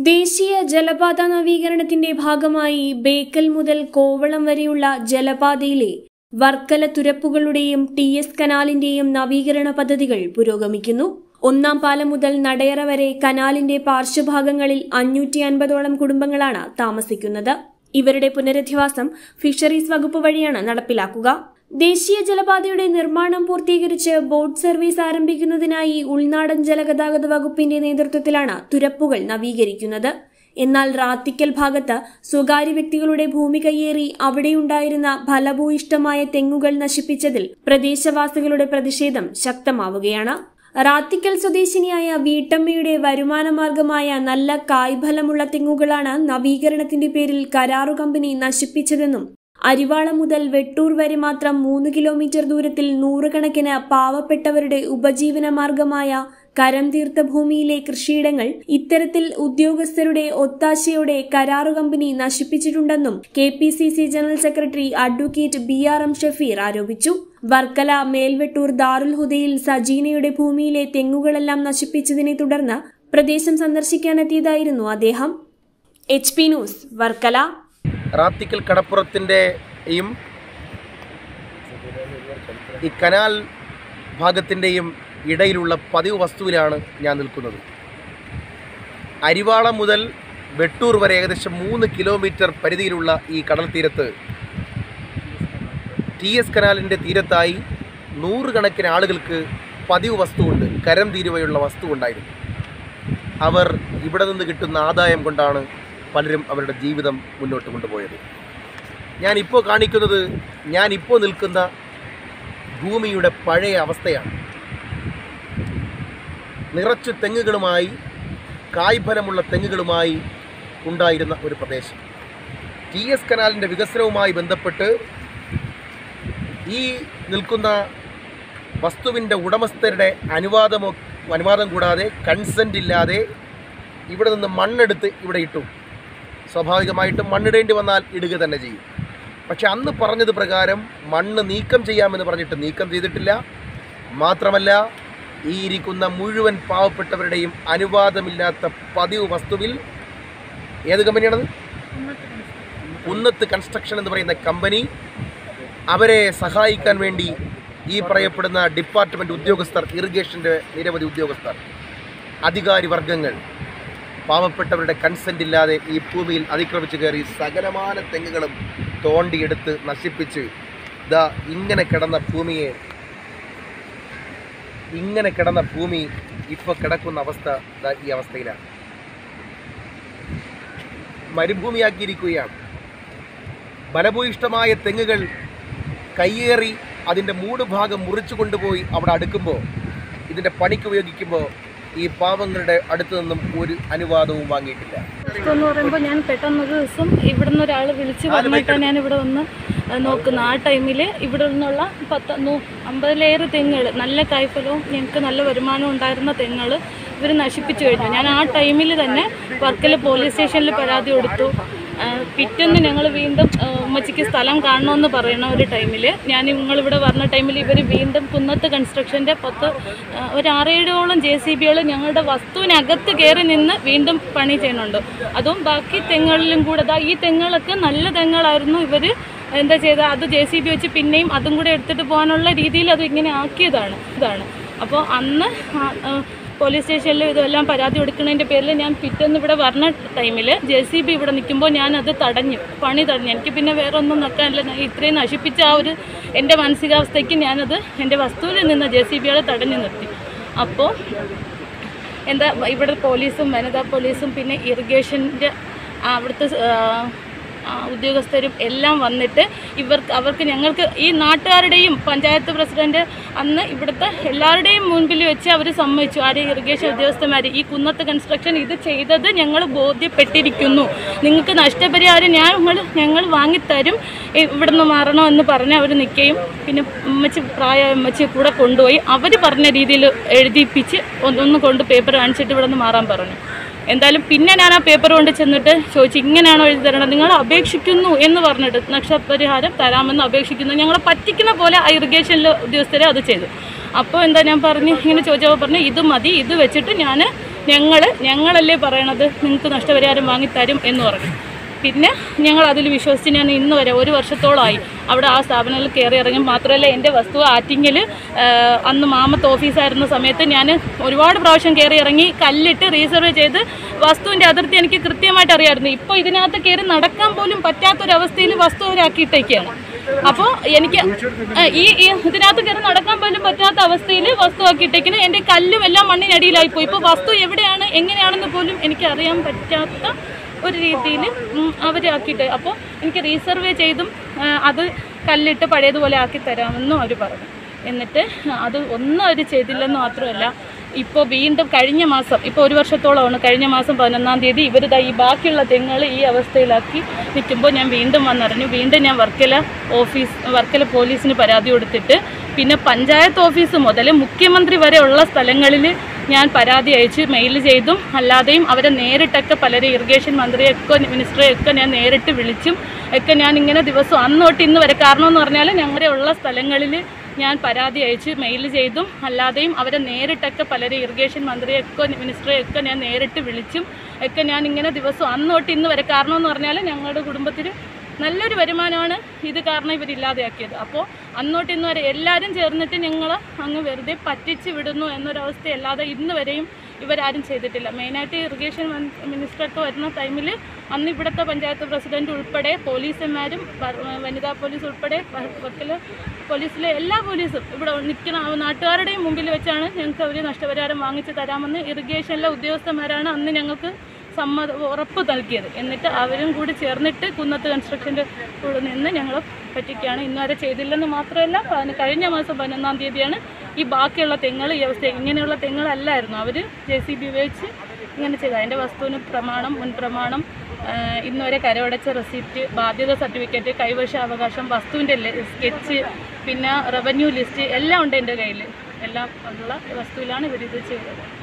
ദേശീയ ജലപാത നവീകരണത്തിന്റെ ഭാഗമായി ബേക്കൽ മുതൽ കോവളം വരെയുള്ള ജലപാതയിലെ വർക്കല തുരപ്പുകളുടെയും ടി എസ് കനാലിന്റെയും നവീകരണ പദ്ധതികൾ പുരോഗമിക്കുന്നു ഒന്നാം പാലം മുതൽ നടയറ വരെ കനാലിന്റെ പാർശ്വഭാഗങ്ങളിൽ അഞ്ഞൂറ്റി അൻപതോളം കുടുംബങ്ങളാണ് താമസിക്കുന്നത് ഇവരുടെ പുനരധിവാസം ഫിഷറീസ് വകുപ്പ് വഴിയാണ് നടപ്പിലാക്കുക ദേശീയ ജലപാതയുടെ നിർമ്മാണം പൂർത്തീകരിച്ച് ബോട്ട് സർവീസ് ആരംഭിക്കുന്നതിനായി ഉൾനാടൻ ജലഗതാഗത വകുപ്പിന്റെ നേതൃത്വത്തിലാണ് തുരപ്പുകൾ നവീകരിക്കുന്നത് എന്നാൽ റാത്തിക്കൽ ഭാഗത്ത് സ്വകാര്യ വ്യക്തികളുടെ ഭൂമി കയ്യേറി അവിടെയുണ്ടായിരുന്ന ഫലഭൂയിഷ്ടമായ തെങ്ങുകൾ നശിപ്പിച്ചതിൽ പ്രദേശവാസികളുടെ പ്രതിഷേധം ശക്തമാവുകയാണ് റാത്തിക്കൽ സ്വദേശിനിയായ വീട്ടമ്മയുടെ വരുമാന മാർഗമായ നല്ല കായ്ഫലമുള്ള തെങ്ങുകളാണ് നവീകരണത്തിന്റെ പേരിൽ കരാറു കമ്പനി നശിപ്പിച്ചതെന്നും അരിവാള മുതൽ വെട്ടൂർ വരെ മാത്രം മൂന്ന് കിലോമീറ്റർ ദൂരത്തിൽ നൂറുകണക്കിന് പാവപ്പെട്ടവരുടെ ഉപജീവന മാർഗമായ കരം തീർത്ത ഭൂമിയിലെ കൃഷിയിടങ്ങൾ ഇത്തരത്തിൽ ഉദ്യോഗസ്ഥരുടെ ഒത്താശയോടെ കരാറു കമ്പനി നശിപ്പിച്ചിട്ടുണ്ടെന്നും K P C C general secretary advocate B R M Shafeer ആരോപിച്ചു വർക്കല മേൽവെട്ടൂർ ദാറുൽ ഹുദയിൽ സജീനയുടെ ഭൂമിയിലെ തെങ്ങുകളെല്ലാം നശിപ്പിച്ചതിനെ തുടർന്ന് പ്രദേശം സന്ദർശിക്കാനെത്തിയതായിരുന്നു അദ്ദേഹം H P news Varkala Rathikkal കടപ്പുറത്തിൻ്റെയും ഈ കനാൽ ഭാഗത്തിൻ്റെയും ഇടയിലുള്ള പതിവ് വസ്തുവിലാണ് ഞാൻ നിൽക്കുന്നത് അരിവാള മുതൽ വെട്ടൂർ വരെ ഏകദേശം മൂന്ന് കിലോമീറ്റർ പരിധിയിലുള്ള ഈ കടൽ തീരത്ത് ടി എസ് കനാലിൻ്റെ തീരത്തായി നൂറുകണക്കിന് ആളുകൾക്ക് പതിവ് വസ്തുവുണ്ട് കരം തീരുവയുള്ള വസ്തു ഉണ്ടായിരുന്നു അവർ ഇവിടെ നിന്ന് കിട്ടുന്ന ആദായം കൊണ്ടാണ് പലരും അവരുടെ ജീവിതം മുന്നോട്ട് കൊണ്ടുപോയത് ഞാനിപ്പോൾ കാണിക്കുന്നത് ഞാനിപ്പോൾ നിൽക്കുന്ന ഭൂമിയുടെ പഴയ അവസ്ഥയാണ് നിറച്ച് തെങ്ങുകളുമായി കായ്ഫലമുള്ള തെങ്ങുകളുമായി ഉണ്ടായിരുന്ന ഒരു പ്രദേശം ടി എസ് കനാലിൻ്റെ വികസനവുമായി ബന്ധപ്പെട്ട് ഈ നിൽക്കുന്ന വസ്തുവിൻ്റെ ഉടമസ്ഥരുടെ അനുവാദമോ അനുവാദം കൂടാതെ കൺസെൻ്റ് ഇല്ലാതെ ഇവിടെ നിന്ന് മണ്ണെടുത്ത് ഇവിടെ ഇട്ടു സ്വാഭാവികമായിട്ടും മണ്ണിടേണ്ടി വന്നാൽ ഇടുക തന്നെ ചെയ്യും പക്ഷെ അന്ന് പറഞ്ഞത് പ്രകാരം മണ്ണ് നീക്കം ചെയ്യാമെന്ന് പറഞ്ഞിട്ട് നീക്കം ചെയ്തിട്ടില്ല മാത്രമല്ല ഈ ഇരിക്കുന്ന മുഴുവൻ പാവപ്പെട്ടവരുടെയും അനുവാദമില്ലാത്ത പതിവ് വസ്തുവിൽ ഏത് കമ്പനിയാണത് ഉന്നത്ത് കൺസ്ട്രക്ഷൻ എന്ന് പറയുന്ന കമ്പനി അവരെ സഹായിക്കാൻ വേണ്ടി ഈ പറയപ്പെടുന്ന ഡിപ്പാർട്ട്മെൻറ്റ് ഉദ്യോഗസ്ഥർ ഇറിഗേഷൻ്റെ നിരവധി ഉദ്യോഗസ്ഥർ അധികാരി വർഗങ്ങൾ പാവപ്പെട്ടവരുടെ കൺസെൻ്റ് ഇല്ലാതെ ഈ ഭൂമിയിൽ അതിക്രമിച്ച് കയറി സകലമാന തെങ്ങുകളും തോണ്ടിയെടുത്ത് നശിപ്പിച്ച് ദാ ഇങ്ങനെ കിടന്ന ഭൂമിയെ ഇങ്ങനെ കിടന്ന ഭൂമി ഇപ്പോൾ കിടക്കുന്ന അവസ്ഥ ദാ ഈ അവസ്ഥയിലാണ് മരുഭൂമിയാക്കിയിരിക്കുകയാണ് ബലഭൂയിഷ്ടമായ തെങ്ങുകൾ കയ്യേറി അതിൻ്റെ മൂട് ഭാഗം മുറിച്ചു കൊണ്ടുപോയി അവിടെ അടുക്കുമ്പോൾ ഇതിൻ്റെ പണിക്ക് ഉപയോഗിക്കുമ്പോൾ ഈ പാവങ്ങളുടെ അടുത്തു നിന്നും ഒരു അനുവാദവും വാങ്ങിയിട്ടില്ല എന്ന് പറയുമ്പോൾ ഞാൻ പെട്ടെന്ന് ഒരു ദിവസം ഇവിടുന്ന് ഒരാൾ വിളിച്ച് പറഞ്ഞിട്ടാണ് ഞാൻ ഇവിടെ വന്ന് നോക്കുന്നത് ആ ടൈമിൽ ഇവിടെ നിന്നുള്ള പത്ത് നൂ അമ്പതിലേറെ തെങ്ങുകൾ നല്ല കായ്ഫലവും ഞങ്ങൾക്ക് നല്ല വരുമാനം ഉണ്ടായിരുന്ന തെങ്ങുകൾ ഇവർ നശിപ്പിച്ചു കഴിഞ്ഞു ഞാൻ ആ ടൈമിൽ തന്നെ വർക്കല പോലീസ് സ്റ്റേഷനിൽ പരാതി കൊടുത്തു ആ, പിറ്റേന്ന് ഞങ്ങൾ വീണ്ടും ആ, ഉമ്മച്ചിക്ക് സ്ഥലം കാണണമെന്ന് പറയണ ഒരു ടൈമിൽ ഞാൻ നിങ്ങളിവിടെ പറഞ്ഞ ടൈമിൽ ഇവർ വീണ്ടും കുന്നത്ത് കൺസ്ട്രക്ഷൻ്റെ പത്ത് ആ, ഒരു ആറേഴോളം ജെ സി ബികൾ ഞങ്ങളുടെ വസ്തുവിനകത്ത് കയറി നിന്ന് വീണ്ടും പണി ചെയ്യുന്നുണ്ട് അതും ബാക്കി തെങ്ങുകളിലും കൂടെ ദാ ഈ തെങ്ങുകളൊക്കെ നല്ല തെങ്ങുകളായിരുന്നു ഇവർ എന്താ ചെയ്ത അത് ജെ സി ബി വെച്ച് പിന്നെയും അതും കൂടെ എടുത്തിട്ട് പോകാനുള്ള രീതിയിൽ അത് ഇങ്ങനെ ആക്കിയതാണ് ഇതാണ് അപ്പോൾ അന്ന് ആ, ആ, പോലീസ് സ്റ്റേഷനിൽ ഇതെല്ലാം പരാതി കൊടുക്കുന്നതിൻ്റെ പേരിൽ ഞാൻ പിറ്റേന്ന് ഇവിടെ പറഞ്ഞ ടൈമിൽ ജെ സി ബി ഇവിടെ നിൽക്കുമ്പോൾ ഞാനത് തടഞ്ഞു പണി തടഞ്ഞു എനിക്ക് പിന്നെ വേറെ ഒന്നും നോക്കാനില്ല ഞാൻ ഇത്രയും നശിപ്പിച്ച ആ ഒരു എൻ്റെ മാനസികാവസ്ഥയ്ക്ക് ഞാനത് എൻ്റെ വസ്തുവിൽ നിന്ന് ജെ സി ബികളെ തടഞ്ഞു നിർത്തി അപ്പോൾ എന്താ ഇവിടെ പോലീസും വനിതാ പോലീസും പിന്നെ ഇറിഗേഷൻ്റെ അവിടുത്തെ ആ, ആ, ഉദ്യോഗസ്ഥരും എല്ലാം വന്നിട്ട് ഇവർക്ക് അവർക്ക് ഞങ്ങൾക്ക് ഈ നാട്ടുകാരുടെയും പഞ്ചായത്ത് പ്രസിഡന്റ് അന്ന് ഇവിടുത്തെ എല്ലാവരുടെയും മുൻപിൽ വെച്ച് അവർ സമ്മതിച്ചു ആര് ഇറിഗേഷൻ ഉദ്യോഗസ്ഥന്മാർ ഈ കുന്നത്ത് കൺസ്ട്രക്ഷൻ ഇത് ചെയ്തത് ഞങ്ങൾ ബോധ്യപ്പെട്ടിരിക്കുന്നു നിങ്ങൾക്ക് നഷ്ടപരിഹാരം ഞങ്ങൾ ഞങ്ങൾ വാങ്ങിത്തരും ഇ- ഇവിടുന്ന് മാറണമെന്ന് പറഞ്ഞ് അവർ നിൽക്കുകയും പിന്നെ ഉമ്മച്ചി പ്രായ ഉമ്മച്ചിയെ കൂടെ കൊണ്ടുപോയി അവർ പറഞ്ഞ രീതിയിൽ എഴുതിപ്പിച്ച് ഒന്ന് ഒന്ന് കൊണ്ട് പേപ്പർ കാണിച്ചിട്ട് ഇവിടെ നിന്ന് മാറാൻ പറഞ്ഞു എന്തായാലും പിന്നെ ഞാൻ ആ പേപ്പർ കൊണ്ട് ചെന്നിട്ട് ചോദിച്ചു ഇങ്ങനെയാണോ എഴുതി തരണം നിങ്ങൾ അപേക്ഷിക്കുന്നു എന്ന് പറഞ്ഞിട്ട് നഷ്ടപരിഹാരം തരാമെന്ന് അപേക്ഷിക്കുന്നു ഞങ്ങളെ പറ്റിക്കുന്ന പോലെ ആ ഇറിഗേഷനിലെ ഉദ്യോഗസ്ഥരെ അത് ചെയ്തു അപ്പോൾ എന്താ ഞാൻ പറഞ്ഞു ഇങ്ങനെ ചോദിച്ചപ്പോൾ പറഞ്ഞു ഇത് മതി ഇത് വെച്ചിട്ട് ഞാൻ ഞങ്ങൾ ഞങ്ങളല്ലേ പറയണത് നിങ്ങൾക്ക് നഷ്ടപരിഹാരം വാങ്ങിത്തരും എന്ന് പറഞ്ഞു പിന്നെ ഞങ്ങൾ അതിൽ വിശ്വസിച്ച് ഞാൻ ഇന്ന് വരെ ഒരു വർഷത്തോളമായി അവിടെ ആ സ്ഥാപനത്തിൽ കയറി ഇറങ്ങി മാത്രമല്ല എൻ്റെ വസ്തു ആറ്റിങ്ങിൽ അന്ന് മാമത്ത് ഓഫീസായിരുന്ന സമയത്ത് ഞാൻ ഒരുപാട് പ്രാവശ്യം കയറി ഇറങ്ങി കല്ലിട്ട് റീസർവ് ചെയ്ത് വസ്തുവിൻ്റെ അതിർത്തി എനിക്ക് കൃത്യമായിട്ട് അറിയാമായിരുന്നു ഇപ്പോൾ ഇതിനകത്ത് കയറി നടക്കാൻ പോലും പറ്റാത്തൊരവസ്ഥയിൽ വസ്തു അവരാക്കിയിട്ടേക്കാണ് അപ്പോൾ എനിക്ക് ആ, ഈ ഈ ഇതിനകത്ത് കയറി നടക്കാൻ പോലും പറ്റാത്ത അവസ്ഥയിൽ വസ്തു ആക്കിയിട്ടേക്കിന് എൻ്റെ കല്ലും എല്ലാം മണ്ണിനടിയിലായി പോയി ഇപ്പോൾ വസ്തു എവിടെയാണ് എങ്ങനെയാണെന്ന് പോലും എനിക്ക് അറിയാൻ പറ്റാത്ത ഒരു രീതിയിൽ അവരാക്കിയിട്ട് അപ്പോൾ എനിക്ക് റീസർവേ ചെയ്തും ആ, അത് കല്ലിട്ട് പഴയതുപോലെ ആക്കി തരാമെന്നും അവർ പറഞ്ഞു എന്നിട്ട് അത് ഒന്നും അവർ ചെയ്തില്ലെന്ന് മാത്രമല്ല ഇപ്പോൾ വീണ്ടും കഴിഞ്ഞ മാസം ഇപ്പോൾ ഒരു വർഷത്തോളമാണ് കഴിഞ്ഞ മാസം പതിനൊന്നാം തീയതി ഇവർ ദാ ഈ ബാക്കിയുള്ള തെങ്ങുകൾ ഈ അവസ്ഥയിലാക്കി നിൽക്കുമ്പോൾ ഞാൻ വീണ്ടും വന്നറിഞ്ഞു വീണ്ടും ഞാൻ വർക്കല ഓഫീസ് വർക്കല പോലീസിന് പരാതി കൊടുത്തിട്ട് പിന്നെ പഞ്ചായത്ത് ഓഫീസ് മുതൽ മുഖ്യമന്ത്രി വരെ ഉള്ള സ്ഥലങ്ങളിൽ ഞാൻ പരാതി അയച്ച് മെയിൽ ചെയ്തും അല്ലാതെയും അവരെ നേരിട്ടൊക്കെ പലരെ ഇറിഗേഷൻ മന്ത്രിയൊക്കെ മിനിസ്റ്ററെയൊക്കെ ഞാൻ നേരിട്ട് വിളിച്ചും ഒക്കെ ഞാൻ ഇങ്ങനെ ദിവസം അന്ന് തൊട്ട് ഇന്ന് വരെ കാരണം എന്ന് പറഞ്ഞാൽ ഞങ്ങളുടെ ഉള്ള സ്ഥലങ്ങളിൽ ഞാൻ പരാതി അയച്ച് മെയിൽ ചെയ്തും അല്ലാതെയും അവരെ നേരിട്ടൊക്കെ പലരെ ഇറിഗേഷൻ മന്ത്രിയൊക്കെ മിനിസ്റ്ററെയൊക്കെ ഞാൻ നേരിട്ട് വിളിച്ചും ഒക്കെ ഞാൻ ഇങ്ങനെ ദിവസം അന്ന് തൊട്ട് ഇന്ന് വരെ കാരണം എന്ന് പറഞ്ഞാൽ ഞങ്ങളുടെ കുടുംബത്തിൽ നല്ലൊരു വരുമാനമാണ് ഇത് കാരണം ഇവരില്ലാതെയാക്കിയത് അപ്പോൾ അന്നോട്ട് ഇന്ന് വരെ എല്ലാവരും ചേർന്നിട്ട് ഞങ്ങൾ അങ്ങ് വെറുതെ പറ്റിച്ച് വിടുന്നു എന്നൊരവസ്ഥ അല്ലാതെ ഇന്ന് വരെയും ഇവരാരും ചെയ്തിട്ടില്ല മെയിനായിട്ട് ഇറിഗേഷൻ മിനിസ്റ്ററൊക്കെ വരുന്ന ടൈമിൽ അന്ന് ഇവിടുത്തെ പഞ്ചായത്ത് പ്രസിഡന്റ് ഉൾപ്പെടെ പോലീസുമാരും വ- വനിതാ പോലീസ് ഉൾപ്പെടെ വ- വക്കല് പോലീസിലെ എല്ലാ പോലീസും ഇവിടെ നിൽക്കുന്ന നാട്ടുകാരുടെയും മുമ്പിൽ വെച്ചാണ് ഞങ്ങൾക്ക് അവർ നഷ്ടപരിഹാരം വാങ്ങിച്ച് തരാമെന്ന് ഇറിഗേഷനിലെ ഉദ്യോഗസ്ഥന്മാരാണ് അന്ന് ഞങ്ങൾക്ക് സമ്മത ഉറപ്പ് നൽകിയത് എന്നിട്ട് അവരും കൂടി ചേർന്നിട്ട് കുന്നത്ത് കൺസ്ട്രക്ഷൻ്റെ കൂടെ നിന്ന് ഞങ്ങൾ പറ്റിക്കുകയാണ് ഇന്ന് വരെ ചെയ്തില്ലെന്ന് മാത്രമല്ല പതിന- കഴിഞ്ഞ മാസം പതിനൊന്നാം തീയതിയാണ് ഈ ബാക്കിയുള്ള തെങ്ങൾ ഈ അവസ്ഥ ഇങ്ങനെയുള്ള തെങ്ങളല്ലായിരുന്നു അവർ ജെ സി ബി ഉപയോഗിച്ച് ഇങ്ങനെ ചെയ്തത് അതിൻ്റെ വസ്തുവിന് പ്രമാണം മുൻ പ്രമാണം ആ, ഇന്ന് വരെ കരമടച്ച റെസിപ്റ്റ് ബാധ്യത സർട്ടിഫിക്കറ്റ് കൈവശ അവകാശം വസ്തുവിൻ്റെ സ്കെച്ച് പിന്നെ റവന്യൂ ലിസ്റ്റ് എല്ലാം ഉണ്ട് എൻ്റെ കയ്യിൽ എല്ലാം ഉള്ള വസ്തുവിലാണ് ഇവരിത് ചെയ്തത്